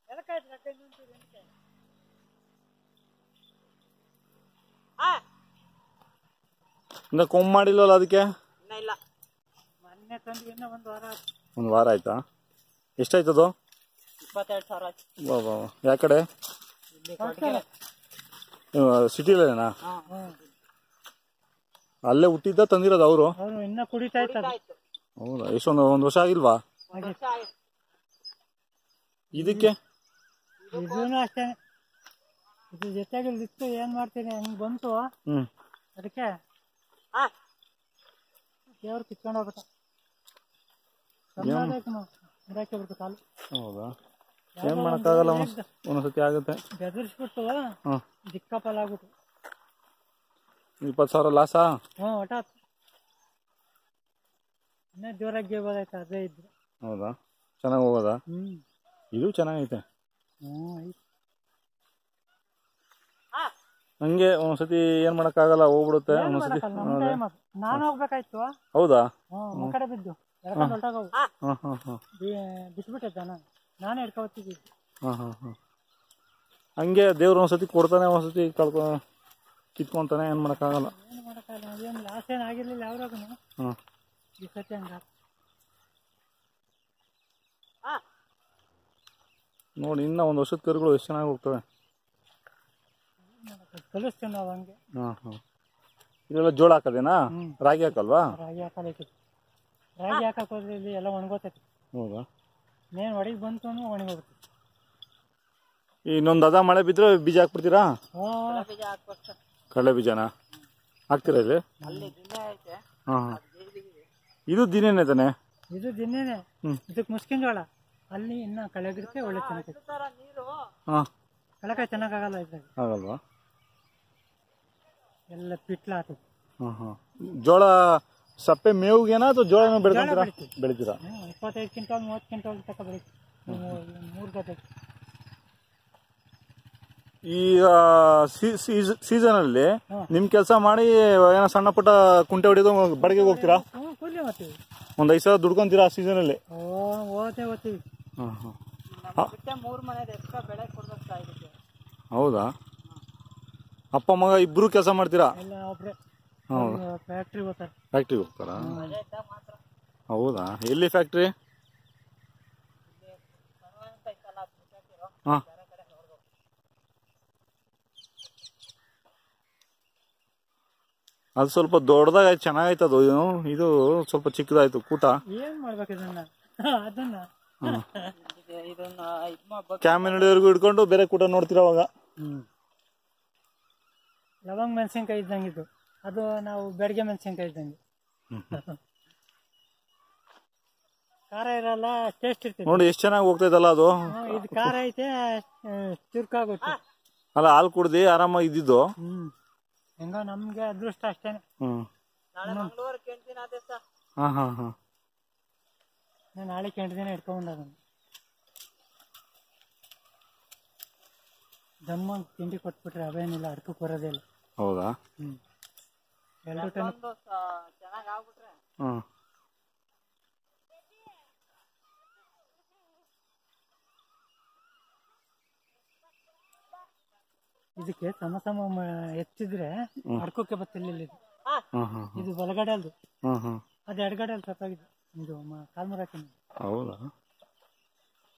ಇನ್ನ ಕೊಂಬ್ ಮಾಡಿಲ್ವಲ್ಲ ಅದಕ್ಕೆ ಇನ್ನ ಇಲ್ಲ ಮೊನ್ನೆ ತಂದು ಇನ್ನೂ ಒಂದು ವಾರ ಆಯ್ತು. ಒಂದು ವಾರ ಆಯ್ತಾ ಎಷ್ಟಾಯ್ತದು ಇಪ್ಪತ್ತೆರಡು ಸಾವಿರ ಆಯ್ತು ವಾ ವಾ ವಾ. ಯಾವ ಕಡೆ ಇಲ್ಲಿ ಕೊಡ್ಗೆರೆ. ಸಿಟಿಲೇನಾ ಹಾ. ಅಲ್ಲೇ ಹುಟ್ಟಿದ್ದ ತಂದಿರೋದು ಅವರು ಅವ್ರು ಇನ್ನೂ ಕುಡಿತಾ ಇತ್ತು ಅದು. ಆಯ್ತು ಹೌದಾ ಎಷ್ಟೊಂದು ಒಂದು ವರ್ಷ ಆಗಿಲ್ವಾ ವರ್ಷ ಆಯ್ತು ಇದಕ್ಕೆ ಇದೂನು ಅಷ್ಟೇ ಇದು ಜೊತೆಗೆ ಇತ್ತು ಏನ್ ಮಾಡ್ತೀನಿ ಹಂಗ್ ಬಂತು ಹ್ಮ್ ಅದಕ್ಕೆ ಹಾ ದೇವ್ರು ಕಿತ್ಕೊಂಡು ಹೋಗ್ಬಿಟ್ಟ ಸಣ್ಣದಾಯ್ತು ನಾವು ಇಡಕ್ಕೆ ಬಿಡ್ತು ಕಾಲು ಹೌದಾ ಏನ್ ಮಾಡಕ್ಕಾಗಲ್ಲ ಒಂದ್ ಒಂದೊಂದ್ಸತಿ ಆಗುತ್ತೆ ಬೆದರಿಸ್ಬಿಟ್ಟು ಹ್ಮ್ ದಿಕ್ಕಪ್ಪಲಾಗ್ಬಿಟ್ಟು ಇಪ್ಪತ್ತು ಸಾವಿರ ಲಾಸಾ ಹ್ಞೂ ಹಠಾತ್ ಇನ್ನೇ ಜೋರಾಗಿ ಗೆಬೋದಾಯ್ತು ಅದೇ ಇದ್ರು ಹೌದಾ ಚೆನ್ನಾಗಿ ಹೋಗೋದಾ ಹ್ಮ್ ಇದು ಚೆನ್ನಾಗೈತೆ ಹ್ಞೂ ಐತೆ ಹಾ ಹಂಗೆ ಒಂದ್ಸತಿ ಏನ್ ಮಾಡಕ್ಕಾಗಲ್ಲ ಹೋಗ್ಬಿಡುತ್ತೆ ಏನ್ ಒಂದೊಂದ್ಸತಿ ಮಾಡಕ್ಕಲ್ಲ, ನಮ್ ಟೈಮ್ ಅದು. ನಾನು ಹೋಗ್ಬೇಕಾಯ್ತು ಹೌದಾ ಹ್ಞೂ ಒಂದ್ ಕಡೆ ಬಿದ್ದು ಎಳ್ಕೊಂಡು ಹೊರ್ಟೋಗವು ಹಾ ಹಾ ಹಾ ಹಾ ಬಿಟ್ಬಿಟ್ಟೆ ಜನ ನಾನೇ ಹಿಡ್ಕೊತಿದ್ದೆ ಹಾ ಹಾ ಹಾ ಹಂಗೆ ದೇವ್ರು ಒಂದ್ಸತಿ ಕೊಡ್ತಾನೆ ಒಂದ್ಸತಿ ಕಳ್ಕೊ ಕಿತ್ಕೊಂತಾನೆ ಏನ್ ಮಾಡಕ್ಕಾಗಲ್ಲ ಏನು ಮಾಡೋಕ್ಕಾಗಲ್ಲ ಏನು ಲಾಸ್ ಏನು ಆಗಿರ್ಲಿಲ್ಲ ಯಾವ್ರಾಗೂ ಹ್ಮ್ ಈ ಸತಿ ಹಂಗ ಹಾ ನೋಡಿ ಇನ್ನ ಒಂದ್ ವರ್ಷದ ಕರುಗಳು ಎಷ್ಟು ಚೆನ್ನಾಗಿ ಹೋಗ್ತವೆ ಕಲಿಸ್ತೀವಿ ನಾವು ಹಂಗೆ ಹಾ ಹಾ ಇದೆಲ್ಲ ಜೋಳ ಹಾಕದೇನಾ ಹ್ಮ್. ರಾಗಿ ಹಾಕಲ್ವಾ ರಾಗಿ ಹಾಕಲೈತಿ ರಾಗಿ ಹಾಕಕ್ ಹೋದ್ರೆ ಇಲ್ಲಿ ಎಲ್ಲ ಒಣಗೋತೈತಿ ಹೌದಾ ಮೇನ್ ಒಳಗೆ ಬಂತು ಅಂದ್ರೆ ಒಣಗೋಗುತ್ತೆ ಇನ್ನೊಂದು ಅದ ಮಳೆ ಬಿದ್ರೆ ಬೀಜ ಹಾಕ್ಬಿಡ್ತೀರಾ ಓ ಬೀಜ ಹಾಕ್ಬೇಕು ಕಡಲೆ ಬೀಜನ ಹಾಕ್ತೀರಾ ಇಲ್ಲಿ ಅಲ್ಲಿ ದಿನ ಐತೆ ಹಾ ಹಾ ಅದು ಬೀಳ್ಬಿಟ್ಟಿದೆ. ಇದು ದಿನೇನೆ ತಾನೆ ಇದು ದಿನೇನೆ ಹ್ಮ್. ಇದಕ್ಕೆ ಮುಸ್ಕಿನ ಜೋಳ ಅಲ್ಲಿ ಇನ್ನ ಕಳೆಗಿಡಕ್ಕೆ ಒಳ್ಳೆ ಚೆನ್ನಾಗೈತಿ ಇದು ತರ ನೀರು ಹಾ ಕಳಕಾಯಿ ಚೆನ್ನಾಗಾಗಲ್ಲ ಇದ್ರಾಗ ಆಗಲ್ವಾ ಎಲ್ಲ ಪಿಟ್ಲ ಆತೈತಿ ಹಾ ಹಾ ಜೋಳ ಸಪ್ಪೆ ಮೇವುಗೇನಾ ಅಥವಾ ಜೋಳನ ಬೆಳ್ಕೊಂತೀರಾ ಬೆಳಿತೀವಿ. ಬೆಳಿತೀರಾ ಹ್ಮ್, ಇಪ್ಪತ್ತೈದು ಕ್ವಿಂಟಲ್ ಮೂವತ್ತು ಕ್ವಿಂಟಲ್ ತಕ ಬೆಳೀತಿ ಮೂರು ಗದೆ ಈ ಸೀಸನ್ ಅಲ್ಲಿ ಹ್ಮ್. ನಿಮ್ ಕೆಲಸ ಮಾಡಿ ಏನೋ ಸಣ್ಣ ಪುಟ್ಟ ಕುಂಟೆ ಹೊಡಿದು ಬಡಗೆ ಹೋಗ್ತೀರಾ ಹ್ಞೂ ಕೂಲಿ ಮಾಡ್ತೀವಿ ಒಂದ್ ಐದ್ ಸಾವಿರ ದುಡ್ಕೊಂತೀರಾ ಆ ಸೀಸನ್ ಅಲ್ಲಿ ಓ ಓದ್ತೇ ಓದ್ತೀವಿ ಹಾ ಹಾ ನಮ್ಮ ಬಿಟ್ಟೆ ಮೂರು ಮನೆದು ಎಕ್ಸ್ಟ್ರಾ ಬೆಳೆ ಕೊಡ್ಬೇಕು ಇದಕ್ಕೆ ಹೌದಾ ಅಪ್ಪ ಮಗ ಇಬ್ರು ಕೆಲಸ ಮಾಡ್ತೀರಾ ಎಲ್ಲ ಒಬ್ರೆ ಹೌದಾ ಫ್ಯಾಕ್ಟ್ರಿ ಹೋಗ್ತಾರೆ ಫ್ಯಾಕ್ಟ್ರಿ ಹೋಗ್ತಾರಾ ರಜೆ ಇದ್ದಾಗ ಮಾತ್ರ ಹೌದಾ ಎಲ್ಲಿ ಫ್ಯಾಕ್ಟ್ರಿ ಕನ್ವೆಂಟ್ ಐತಲ್ಲ ಅದು ಬಿಟ್ಟಾಕಿರೋ ಹಾ ಬೇರೆ ಕಡೆ ನೋಡ್ಬೇಕು ಅದು ಸ್ವಲ್ಪ ದೊಡ್ಡದಾಗ ಚೆನ್ನಾಗೈತೆ ಅದು ಇದು ಇದು ಸ್ವಲ್ಪ ಚಿಕ್ಕದಾಯ್ತು ಕೂಟ ಏನ್ ಮಾಡ್ಬೇಕು ಇದನ್ನ ಅದನ್ನ ಇದು- ಇದನ್ನ ಇದು ಮಾಡ್ಬೇಕು ಕ್ಯಾಮಿನ್ ಹಿಡಿಯೋರ್ಗು ಹಿಡ್ಕೊಂಡು ಬೇರೆ ಕೂಟ ನೋಡ್ತೀರಾ ಅವಾಗ ಹ್ಮ್ ಲವಂಗ ಮೆಣಸಿನ್ಕಾಯಿ ಇದ್ದಂಗೆ ಇದು ಅದು ನಾವು ಬೆಳಗ್ಗೆ ಮೆಣಸಿನ್ಕಾಯಿ ಇದ್ದಂಗೆ ಖಾರ ಇರಲ್ಲ ಟೇಸ್ಟ್ ಇರ್ತೈತೆ ನೋಡಿ ಎಷ್ಟು ಚೆನ್ನಾಗಿ ಹೋಗ್ತೈತಲ್ಲ ಅದು ಹ್ಮ್, ಇದು ಖಾರ ಐತೆ ಆ, ಚುರುಕಾಗುತ್ತೆ ಅಲ್ಲ ಹಾಲು ಕುಡ್ದು ಆರಾಮಾಗಿ ಇದ್ದಿದ್ದು ಹ್ಮ್ ಹೆಂಗ ನಮ್ಗೆ ಅದೃಷ್ಟ ಅಷ್ಟೇನೆ ಹ್ಮ್ ನಾಳೆ ಮಂಗಳವಾರ ಕೇಳ್ತೀನಿ ಅದೇ ಸರ್ ಹಾ ಹಾ ಹಾ ನಾನು ನಾಳೆ ಕೆಂಟು ದಿನ ಇಟ್ಕೊಂಡ್ ಅದನ್ನು ದಮ್ಮ ತಿಂಡಿ ಕೊಟ್ಬಿಟ್ರೆ ಅವೇನಿಲ್ಲ ಅಡ್ಕಕ್ಕೆ ಬರೋದೇ ಇಲ್ಲ ಹೌದಾ ಹ್ಮ್ ಎರಡು ಟನ್ ಒಂದು ಚೆನ್ನಾಗಿ ಆಗ್ಬಿಟ್ರೆ ಹ್ಮ್ ಇದಕ್ಕೆ ಸಮ ಸಮ ಮ- ಎತ್ತಿದ್ರೆ ಅಡ್ಕೋಕೆ ಬತ್ತಿರ್ಲಿಲ್ಲ ಇದು ಹಾ ಹಾ ಇದು ಬಲಗಡೆ ಅಲ್ದು ಹಾ ಹಾ ಅದು ಎಡಗಡೆ ಅಲ್ಲಿ ಸತ್ತಾಗಿದೆ ಇದು ಮ- ಕಾಲ್ಮುರಾಕಿನ ಹೌದಾ